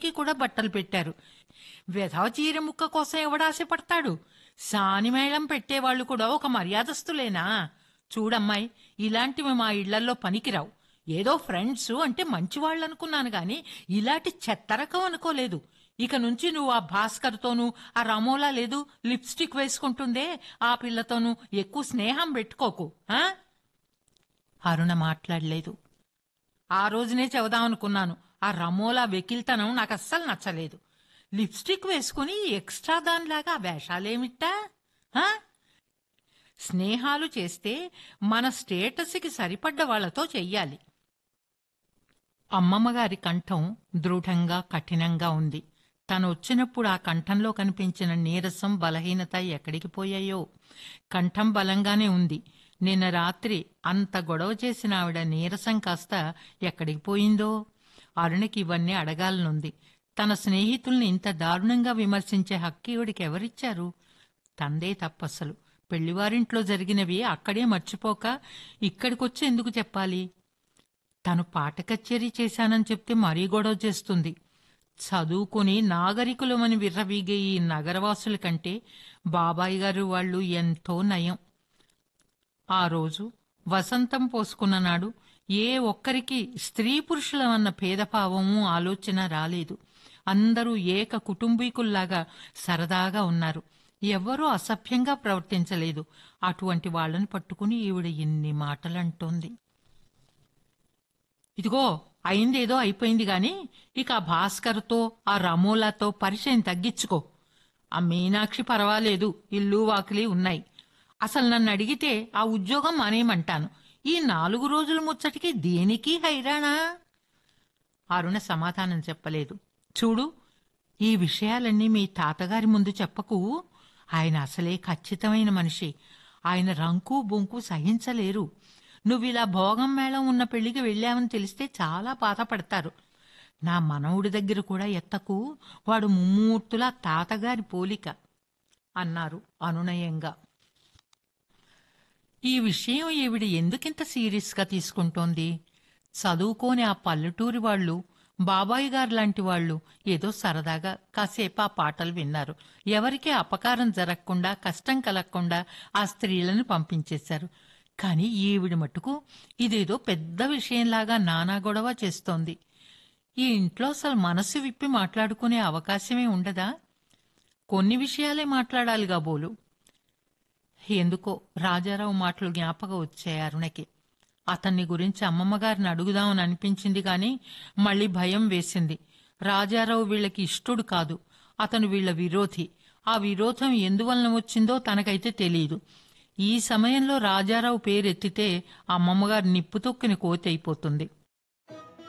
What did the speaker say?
పిల్లలకి కూడా బట్టలు పెట్టారు వెధవ చీర ముక్క కోసం ఎవడాశపడతాడు సాని మేళం పెట్టేవాళ్ళు కూడా ఒక మర్యాదస్తులేనా చూడమ్మాయి ఇలాంటివి మా ఇళ్లల్లో పనికిరావు ఏదో ఫ్రెండ్స్ అంటే మంచివాళ్ళు అనుకున్నాను గాని ఇలాంటి చెత్తరకం అనుకోలేదు ఇక నుంచి నువ్వు ఆ భాస్కర్తోనూ ఆ రమోలా లేదు లిప్స్టిక్ వేసుకుంటుందే ఆ పిల్లతోనూ ఎక్కువ స్నేహం పెట్టుకోకు ఆ అరుణ మాట్లాడలేదు ఆ రోజునే చెబుదామనుకున్నాను ఆ రమోలా వెకిల్తనం నాకు అస్సలు నచ్చలేదు లిప్స్టిక్ వేసుకుని ఎక్స్ట్రా దానిలాగా ఆ వేషాలేమిట్టా ఆ? స్నేహాలు చేస్తే మన స్టేటస్కి సరిపడ్డ వాళ్లతో చెయ్యాలి అమ్మమ్మ గారి కంఠం దృఢంగా కఠినంగా ఉంది తను వచ్చినప్పుడు ఆ కంఠంలో కనిపించిన నీరసం బలహీనత ఎక్కడికి పోయాయో కంఠం బలంగానే ఉంది నిన్న రాత్రి అంత గొడవ చేసిన ఆవిడ నీరసం కాస్త ఎక్కడికి పోయిందో అరుణకి ఇవన్నీ అడగాలనుంది తన స్నేహితుల్ని ఇంత దారుణంగా విమర్శించే హక్కు ఈవిడికి ఎవరిచ్చారు తందే తప్పసలు పెళ్లివారింట్లో జరిగినవి అక్కడే మర్చిపోక ఇక్కడికొచ్చి ఎందుకు చెప్పాలి తను పాట కచేరీ చేశానని చెప్తే మరీ గొడవ చేస్తుంది చదువుకుని నాగరికులమని విర్రవీగే ఈ నగరవాసుల కంటే బాబాయ్ గారు వాళ్ళు ఎంతో నయం ఆ రోజు వసంతం పోసుకున్న నాడు ఏ ఒక్కరికి స్త్రీ పురుషులమన్న భేదభావము ఆలోచన రాలేదు అందరూ ఏక కుటుంబీకుల్లాగా సరదాగా ఉన్నారు ఎవ్వరూ అసభ్యంగా ప్రవర్తించలేదు అటువంటి వాళ్ళని పట్టుకుని ఈవిడ ఇన్ని మాటలంటోంది ఇదిగో అయిందేదో అయిపోయింది గాని ఇక ఆ భాస్కర్తో ఆ రమోలాతో పరిచయం తగ్గించుకో ఆ మీనాక్షి పర్వాలేదు ఇల్లు వాకిలి ఉన్నాయి అసలు నన్ను అడిగితే ఆ ఉద్యోగం మానేయమంటాను ఈ నాలుగు రోజుల ముచ్చటికి దేనికి హైరాణా అరుణ సమాధానం చెప్పలేదు చూడు ఈ విషయాలన్నీ మీ తాతగారి ముందు చెప్పకు ఆయన అసలే ఖచ్చితమైన మనిషి ఆయన రంకు బొంకు సహించలేరు నువ్విలా భోగం మేళం ఉన్న పెళ్లికి వెళ్ళావని తెలిస్తే చాలా బాధపడతారు నా మనవుడి దగ్గర కూడా ఎత్తకు వాడు ముమ్మూర్తులా తాతగారి పోలిక అన్నారు అనునయంగా ఈ విషయం ఈవిడ ఎందుకింత సీరియస్గా తీసుకుంటోంది చదువుకోని ఆ పల్లెటూరి వాళ్ళు బాబాయ్ గారు లాంటి వాళ్ళు ఏదో సరదాగా కాసేపు ఆ పాటలు విన్నారు ఎవరికీ అపకారం జరగకుండా కష్టం కలగకుండా ఆ స్త్రీలను పంపించేశారు కానీ ఈవిడ మటుకు ఇదేదో పెద్ద విషయంలాగా నానా గొడవ చేస్తోంది ఈ ఇంట్లో అసలు మనసు విప్పి మాట్లాడుకునే అవకాశమే ఉండదా కొన్ని విషయాలే మాట్లాడాలిగా బోలు ఎందుకో రాజారావు మాటలు జ్ఞాపకం వచ్చాయి అరుణకి అతన్ని గురించి అమ్మమ్మగారిని అడుగుదామని అనిపించింది కానీ మళ్ళీ భయం వేసింది రాజారావు వీళ్ళకి ఇష్టుడు కాదు అతను వీళ్ళ విరోధి ఆ విరోధం ఎందువలన వచ్చిందో తనకైతే తెలియదు ఈ సమయంలో రాజారావు పేరెత్తితే అమ్మమ్మగారు నిప్పుతొక్కిన కోతి అయిపోతుంది